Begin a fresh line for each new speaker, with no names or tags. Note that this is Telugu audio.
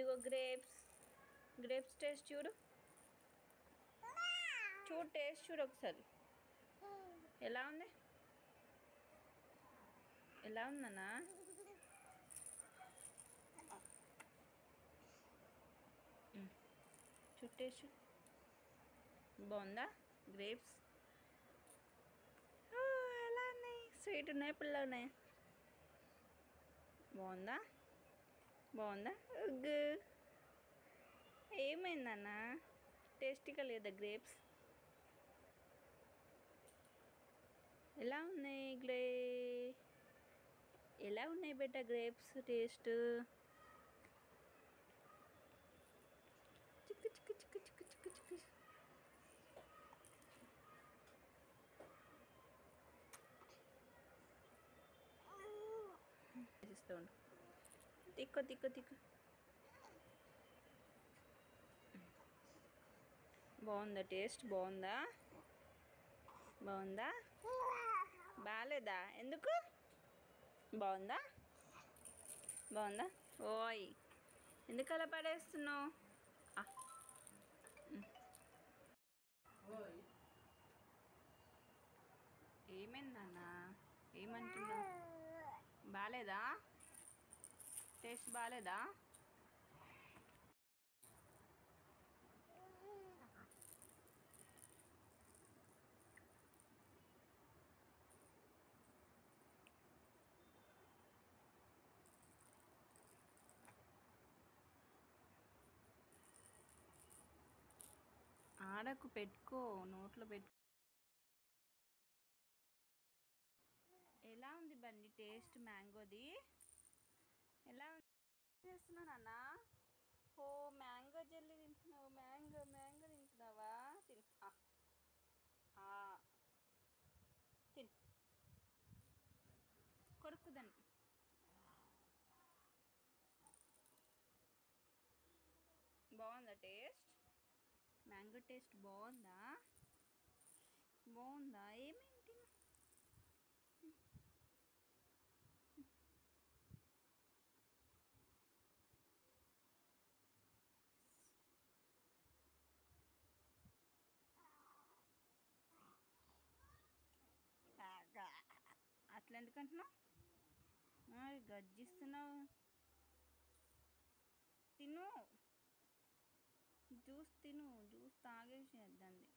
ఇదిగో గ్రేప్స్ గ్రేప్స్ టేస్ట్ చూడు చూడు టేస్ట్ చూడు ఒకసారి ఎలా ఉంది ఎలా ఉందన్నా మ్. చూడు టేస్ట్ చూడు బాగుందా గ్రేప్స్ ఆ, ఎలా ఉన్నాయి స్వీట్ ఉన్నాయి పుల్ల ఉన్నాయి బాగుందా బాగుందా ఉగ్గు ఏమైందన్న టేస్టీగా లేదా గ్రేప్స్ ఎలా ఉన్నాయి గ్రే ఎలా ఉన్నాయి బెట్ట గ్రేప్స్ టేస్ట్ చిక్కు చిక్కు చిక్కు చిక్కు చిక్కు చిక్కు చేస్తూ ఉండు తిక్కు తిక్కు తిక్కు బాగుందా టేస్ట్ బాగుందా బాగుందా బాగాలేదా ఎందుకు బాగుందా బాగుందా ఓయ్ ఎందుకు అలా పడేస్తున్నావు ఆ. ఉమ్. ఏమైందన్నా ఏమంటున్నావు బాగాలేదా టేస్ట్ బాగాలేదా ఆడకు పెట్టుకో నోట్లో పెట్టు ఎలా ఉంది బండి టేస్ట్ మ్యాంగోది ఎలా ఉంది ఏం చేస్తున్నావు నాన్న ఓ మ్యాంగో జెల్లీ తింటున్నావు మ్యాంగో మ్యాంగో తింటున్నావా తిను ఆ. ఆ. తిను కొరుకుదని బాగుందా టేస్ట్ మ్యాంగో టేస్ట్ బాగుందా బాగుందా ఏమేమి తిను అట్లా ఎందుకంటున్నావు మరి గర్జిస్తున్నావు తిను జ్యూస్ తిను జ్యూస్ తాగేసి దాన్ని